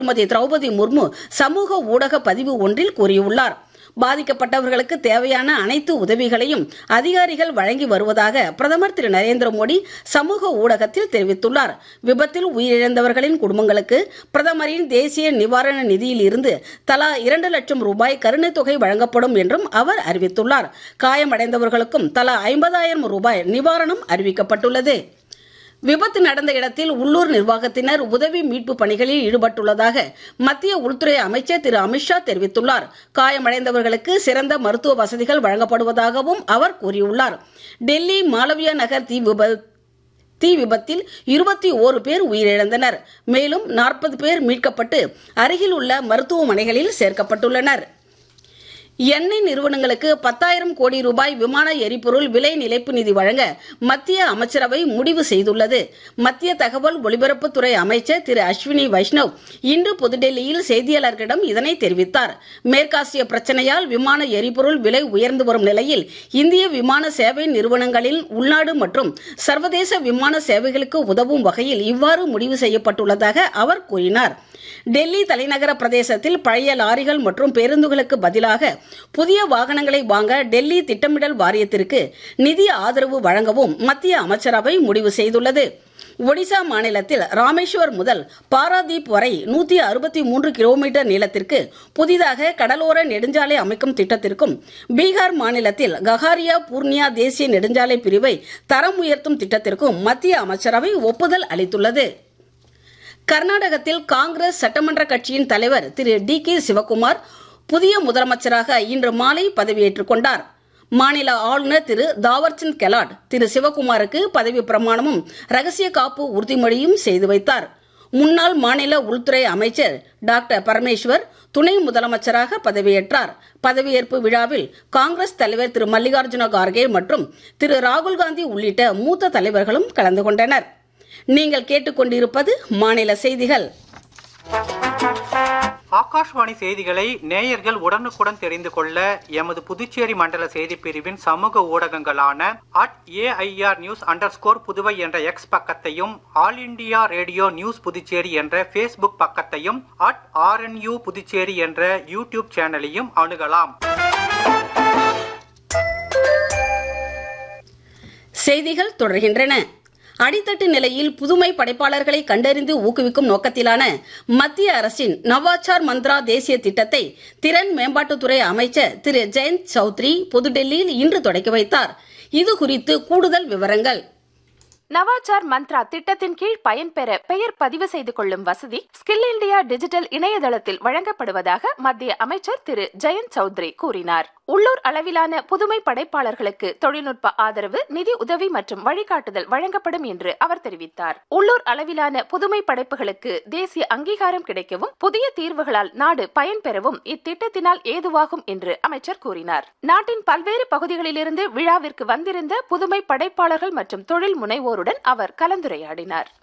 திருமதி திரௌபதி முர்மு சமூக ஊடக பதிவு ஒன்றில் கூறியுள்ளார் பாதிக்கப்பட்டவர்களுக்கு தேவையான அனைத்து உதவிகளையும் அதிகாரிகள் வழங்கி வருவதாக பிரதமர் திரு நரேந்திர மோடி சமூக ஊடகத்தில் தெரிவித்துள்ளார் விபத்தில் உயிரிழந்தவர்களின் குடும்பங்களுக்கு பிரதமரின் தேசிய நிவாரண நிதியில் இருந்து தலா இரண்டு லட்சம் ரூபாய் கருணைத் தொகை வழங்கப்படும் என்றும் அவர் அறிவித்துள்ளார் காயமடைந்தவர்களுக்கும் தலா ஐம்பதாயிரம் ரூபாய் நிவாரணம் அறிவிக்கப்பட்டுள்ளது விபத்து நடந்த இடத்தில் உள்ளூர் நிர்வாகத்தினர் உதவி மீட்பு பணிகளில் ஈடுபட்டுள்ளதாக மத்திய உள்துறை அமைச்சர் திரு அமித்ஷா தெரிவித்துள்ளார் காயமடைந்தவர்களுக்கு சிறந்த மருத்துவ வசதிகள் வழங்கப்படுவதாகவும் அவர் கூறியுள்ளார் டெல்லி மாலவியா நகர் தீ விபத்து தீ விபத்தில் இருபத்தி ஓரு பேர் உயிரிழந்தனர் மேலும் நாற்பது பேர் மீட்கப்பட்டு அருகில் உள்ள மருத்துவமனைகளில் சேர்க்கப்பட்டுள்ளனர் எண்ணெய் நிறுவனங்களுக்கு பத்தாயிரம் கோடி ரூபாய் விமான எரிபொருள் விலை நிலைப்பு நிதி வழங்க மத்திய அமைச்சரவை முடிவு செய்துள்ளது மத்திய தகவல் ஒலிபரப்புத்துறை அமைச்சர் திரு அஸ்வினி வைஷ்ணவ் இன்று புதுடெல்லியில் செய்தியாளர்களிடம் இதனை தெரிவித்தார் மேற்காசிய பிரச்சனையால் விமான எரிபொருள் விலை உயர்ந்து வரும் நிலையில் இந்திய விமான சேவை நிறுவனங்களில் உள்நாடு மற்றும் சர்வதேச விமான சேவைகளுக்கு உதவும் வகையில் இவ்வாறு முடிவு செய்யப்பட்டுள்ளதாக அவர் கூறினார் டெல்லி தலைநகர பிரதேசத்தில் பழைய லாரிகள் மற்றும் பேருந்துகளுக்கு பதிலாக புதிய வாகனங்களை வாங்க டெல்லி திட்டமிடல் வாரியத்திற்கு நிதி ஆதரவு வழங்கவும் மத்திய அமைச்சரவை முடிவு செய்துள்ளது ஒடிசா மாநிலத்தில் ராமேஸ்வர் முதல் பாராதீப் வரை நூத்தி அறுபத்தி மூன்று கிலோமீட்டர் நீளத்திற்கு புதிதாக கடலோர நெடுஞ்சாலை அமைக்கும் திட்டத்திற்கும் பீகார் மாநிலத்தில் ககாரியா பூர்ணியா தேசிய நெடுஞ்சாலை பிரிவை தரம் உயர்த்தும் திட்டத்திற்கும் மத்திய அமைச்சரவை ஒப்புதல் அளித்துள்ளது கர்நாடகத்தில் காங்கிரஸ் சட்டமன்ற கட்சியின் தலைவர் திரு டி கே சிவக்குமார் புதிய முதலமைச்சராக இன்று மாலை பதவியேற்றுக் கொண்டார் மாநில ஆளுநர் திரு தாவர்சந்த் கெலாட் திரு சிவக்குமாருக்கு பதவி பிரமாணமும் ரகசிய காப்பு உறுதிமொழியும் செய்து வைத்தார் முன்னாள் மாநில உள்துறை அமைச்சர் டாக்டர் பரமேஸ்வர் துணை முதலமைச்சராக பதவியேற்றார் பதவியேற்பு விழாவில் காங்கிரஸ் தலைவர் திரு மல்லிகார்ஜுன கார்கே மற்றும் திரு ராகுல் காந்தி உள்ளிட்ட மூத்த தலைவர்களும் கலந்து கொண்டனர் நீங்கள் கேட்டுக்கொண்டிருப்பது மாநில செய்திகள் ஆகாஷ்வாணி செய்திகளை நேயர்கள் உடனுக்குடன் தெரிந்து கொள்ள எமது புதுச்சேரி மண்டல செய்திப் பிரிவின் சமூக ஊடகங்களான at AIR news underscore Puduvai என்ற எக்ஸ் பக்கத்தையும் All India Radio news Puducherry என்ற ஃபேஸ்புக் பக்கத்தையும் அட் ஆர்என்யூ புதுச்சேரி என்ற யூடியூப் சேனலையும் அணுகலாம் செய்திகள் தொடர்கின்றன அடித்தட்டு நிலையில் புதுமை படைப்பாளர்களை கண்டறிந்து ஊக்குவிக்கும் நோக்கத்திலான மத்திய அரசின் நவாச்சார் மந்த்ரா தேசிய திட்டத்தை திறன் மேம்பாட்டுத்துறை அமைச்சர் திரு ஜெயந்த் சௌத்ரி புதுடெல்லியில் இன்று தொடக்கி வைத்தார் இது குறித்து கூடுதல் விவரங்கள் நவாச்சார் மந்த்ரா திட்டத்தின் கீழ் பயன்பெற பெயர் பதிவு செய்து கொள்ளும் வசதி ஸ்கில் இந்தியா டிஜிட்டல் இணையதளத்தில் வழங்கப்படுவதாக மத்திய அமைச்சர் திரு ஜெயந்த் சௌத்ரி கூறினார் உள்ளூர் அளவிலான புதுமை படைப்பாளர்களுக்கு தொழில்நுட்ப ஆதரவு நிதி உதவி மற்றும் வழிகாட்டுதல் வழங்கப்படும் என்று அவர் தெரிவித்தார் உள்ளூர் அளவிலான புதுமை படைப்புகளுக்கு தேசிய அங்கீகாரம் கிடைக்கவும் புதிய தீர்வுகளால் நாடு பயன்பெறவும் இத்திட்டத்தினால் ஏதுவாகும் என்று அமைச்சர் கூறினார் நாட்டின் பல்வேறு பகுதிகளிலிருந்து விழாவிற்கு வந்திருந்த புதுமை படைப்பாளர்கள் மற்றும் தொழில் முனைவோருடன் அவர் கலந்துரையாடினார்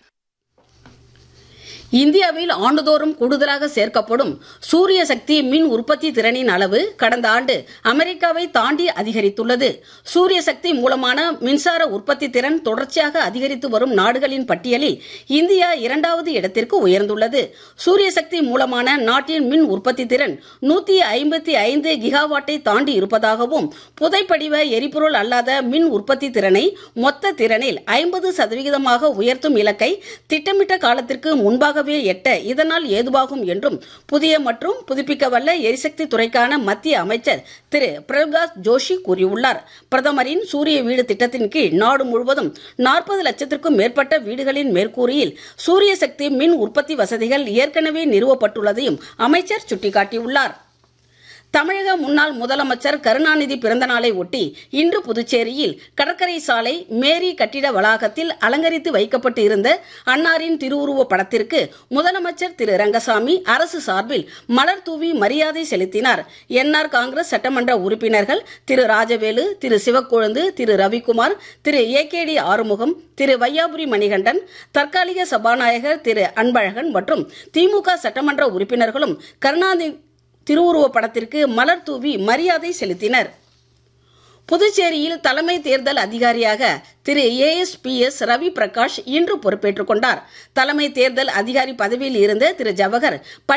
இந்தியாவில் ஆண்டுதோறும் கூடுதலாக சேர்க்கப்படும் சூரிய சக்தி மின் உற்பத்தி திறனின் அளவு கடந்த ஆண்டு அமெரிக்காவை தாண்டி அதிகரித்துள்ளது சூரிய சக்தி மூலமான மின்சார உற்பத்தி திறன் தொடர்ச்சியாக அதிகரித்து வரும் நாடுகளின் பட்டியலில் இந்தியா இரண்டாவது இடத்திற்கு உயர்ந்துள்ளது சூரிய சக்தி மூலமான நாட்டின் மின் உற்பத்தி திறன் நூத்தி ஐம்பத்தி ஐந்து கிகாவாட்டை தாண்டி இருப்பதாகவும் புதைப்படிவ எரிபொருள் அல்லாத மின் உற்பத்தி திறனை மொத்த திறனில் ஐம்பது சதவிகிதமாக உயர்த்தும் இலக்கை திட்டமிட்ட காலத்திற்கு முன்பாக முன்பாகவே எட்ட இதனால் ஏதுவாகும் என்றும் புதிய மற்றும் புதுப்பிக்கவல்ல எரிசக்தி துறைக்கான மத்திய அமைச்சர் திரு பிரகாஷ் ஜோஷி கூறியுள்ளார் பிரதமரின் சூரிய வீடு திட்டத்தின் கீழ் நாடு முழுவதும் நாற்பது லட்சத்திற்கும் மேற்பட்ட வீடுகளின் மேற்கூரையில் சூரிய சக்தி மின் உற்பத்தி வசதிகள் ஏற்கனவே நிறுவப்பட்டுள்ளதையும் அமைச்சர் சுட்டிக்காட்டியுள்ளார் தமிழக முன்னாள் முதலமைச்சர் கருணாநிதி பிறந்த நாளை ஒட்டி இன்று புதுச்சேரியில் கடற்கரை சாலை மேரி கட்டிட வளாகத்தில் அலங்கரித்து வைக்கப்பட்டு இருந்த அன்னாரின் திருவுருவ படத்திற்கு முதலமைச்சர் திரு ரங்கசாமி அரசு சார்பில் மலர் தூவி மரியாதை செலுத்தினார் என்ஆர் காங்கிரஸ் சட்டமன்ற உறுப்பினர்கள் Thiru Rajavelu Thiru Sivakozhundhu Thiru Ravikumar Thiru A K D Arumugam Thiru Vaiyapuri Manikandan தற்காலிக சபாநாயகர் திரு அன்பழகன் மற்றும் திமுக சட்டமன்ற உறுப்பினர்களும் கருணாநிதி திருவுருவ படத்திற்கு மலர் தூவி மரியாதை செலுத்தினர் புதுச்சேரியில் தலைமை தேர்தல் அதிகாரியாக திரு ஏஎஸ்பிஎஸ் ரவி பிரகாஷ் இன்று பொறுப்பேற்றுக் கொண்டார் தலைமை தேர்தல் அதிகாரி பதவியில் இருந்த திரு ஜவஹர்